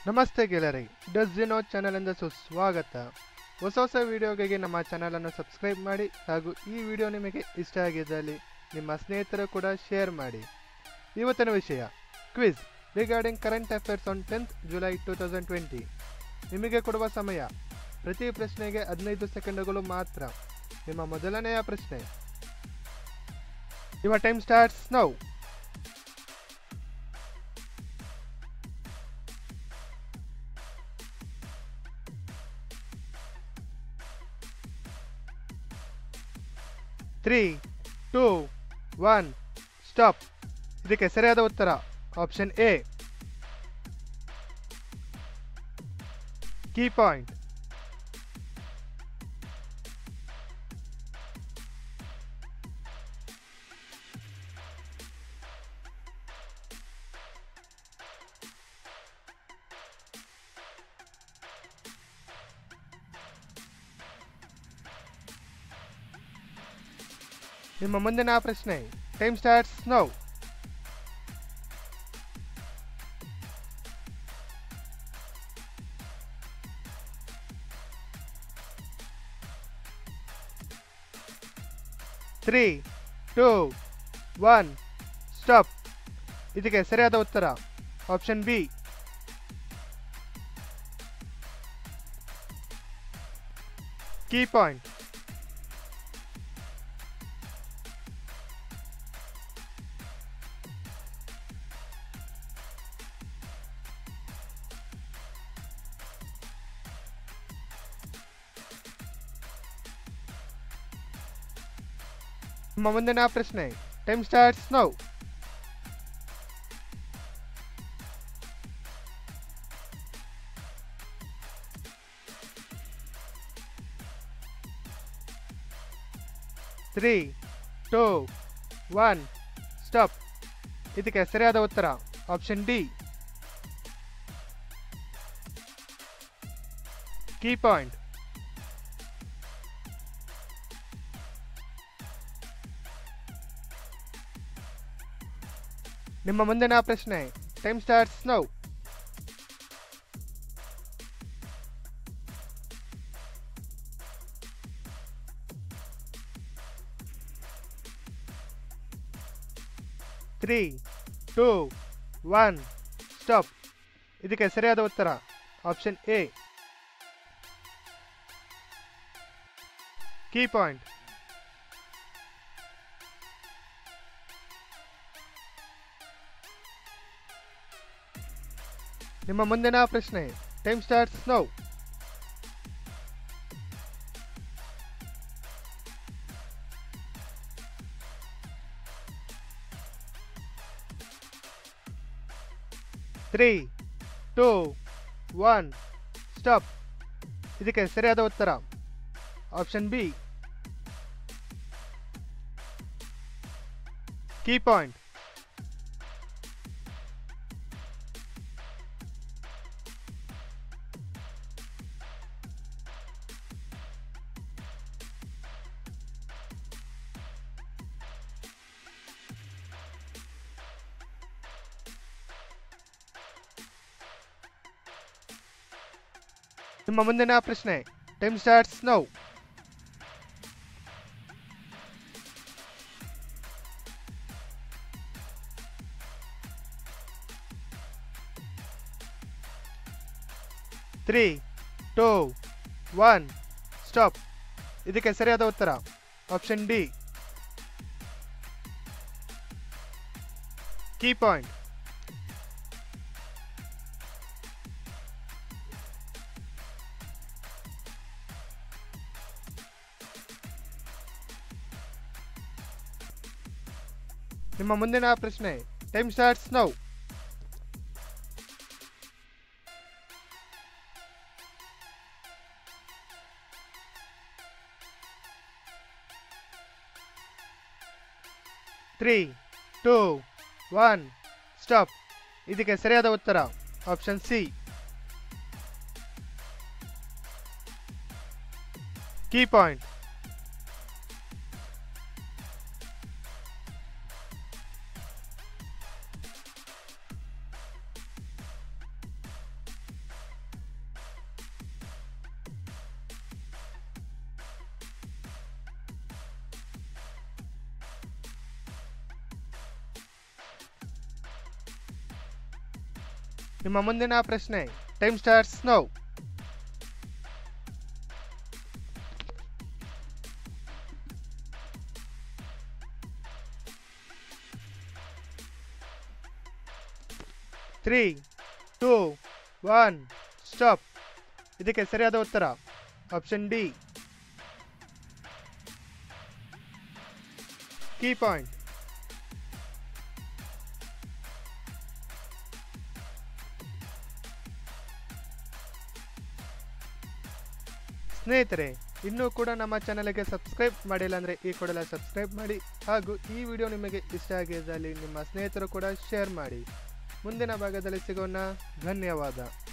ನಮಸ್ತೆ ಗೆಳೆಯರಿ does no ಚಾನಲಿಂದ ಸುಸ್ವಾಗತ ಹೊಸ ಹೊಸ ವಿಡಿಯೋಗಳಿಗೆ ನಮ್ಮ ಚಾನಲನ್ನು ಸಬ್ಸ್ಕ್ರೈಬ್ ಮಾಡಿ ಹಾಗೂ ಈ ವಿಡಿಯೋ ನಿಮಗೆ ಇಷ್ಟ ಆಗಿದ್ದಲ್ಲಿ ನಿಮ್ಮ ಸ್ನೇಹಿತರು ಕೂಡ ಶೇರ್ ಮಾಡಿ ಇವತ್ತಿನ ವಿಷಯ quiz regarding current affairs on tenth July two thousand twenty ನಿಮಗೆ ಕೊಡುವ ಸಮಯ ಪ್ರತಿ ಪ್ರಶ್ನೆಗೆ ಹದಿನೈದು ಸೆಕೆಂಡುಗಳು ಮಾತ್ರ ನಿಮ್ಮ ಮೊದಲನೆಯ ಪ್ರಶ್ನೆ your time starts now three two one stop ಇದಕ್ಕೆ ಸರಿಯಾದ ಉತ್ತರ ಆಪ್ಷನ್ ಎ ಕೀ ಪಾಯಿಂಟ್ ನಿಮ್ಮ ಮುಂದಿನ ಪ್ರಶ್ನೆ time starts now three two one stop ಇದಕ್ಕೆ ಸರಿಯಾದ ಉತ್ತರ ಆಪ್ಷನ್ ಬಿ ಕೀ ಪಾಯಿಂಟ್ ನಿಮ್ಮ ಮುಂದಿನ ಪ್ರಶ್ನೆ time starts now three two one stop ಇದಕ್ಕೆ ಸರಿಯಾದ ಉತ್ತರ ಆಪ್ಷನ್ ಡಿ ಕೀ ಪಾಯಿಂಟ್ ನಿಮ್ಮ ಮುಂದಿನ ಪ್ರಶ್ನೆ time starts now three two one stop ಇದಕ್ಕೆ ಸರಿಯಾದ ಉತ್ತರ ಆಪ್ಷನ್ ಎ ಕೀ ಪಾಯಿಂಟ್ ನಿಮ್ಮ ಮುಂದಿನ ಪ್ರಶ್ನೆ time starts now three two one stop ಇದಕ್ಕೆ ಸರಿಯಾದ ಉತ್ತರ ಆಪ್ಷನ್ ಬಿ ಕೀ ಪಾಯಿಂಟ್ ನಿಮ್ಮ ಮುಂದಿನ ಪ್ರಶ್ನೆ time starts now three two one stop ಇದಕ್ಕೆ ಸರಿಯಾದ ಉತ್ತರ ಆಪ್ಷನ್ ಡಿ ಕೀ ಪಾಯಿಂಟ್ ನಿಮ್ಮ ಮುಂದಿನ ಪ್ರಶ್ನೆ time starts now three two one stop ಇದಕ್ಕೆ ಸರಿಯಾದ ಉತ್ತರ ಆಪ್ಷನ್ ಸಿ ಕೀ ಪಾಯಿಂಟ್ ನಿಮ್ಮ ಮುಂದಿನ ಪ್ರಶ್ನೆ time starts now three two one stop ಇದಕ್ಕೆ ಸರಿಯಾದ ಉತ್ತರ ಆಪ್ಷನ್ ಡಿ ಕೀ ಪಾಯಿಂಟ್ ಸ್ನೇಹಿತರೆ ಇನ್ನೂ ಕೂಡ ನಮ್ಮ ಚಾನಲ್ಗೆ ಸಬ್ಸ್ಕ್ರೈಬ್ ಮಾಡಿಲ್ಲ ಅಂದರೆ ಈ ಕೂಡಲೇ ಸಬ್ಸ್ಕ್ರೈಬ್ ಮಾಡಿ ಹಾಗೂ ಈ ವಿಡಿಯೋ ನಿಮಗೆ ಇಷ್ಟ ಆಗಿದ್ದಲ್ಲಿ ನಿಮ್ಮ ಸ್ನೇಹಿತರು ಕೂಡ ಶೇರ್ ಮಾಡಿ ಮುಂದಿನ ಭಾಗದಲ್ಲಿ ಸಿಗೋಣ ಧನ್ಯವಾದ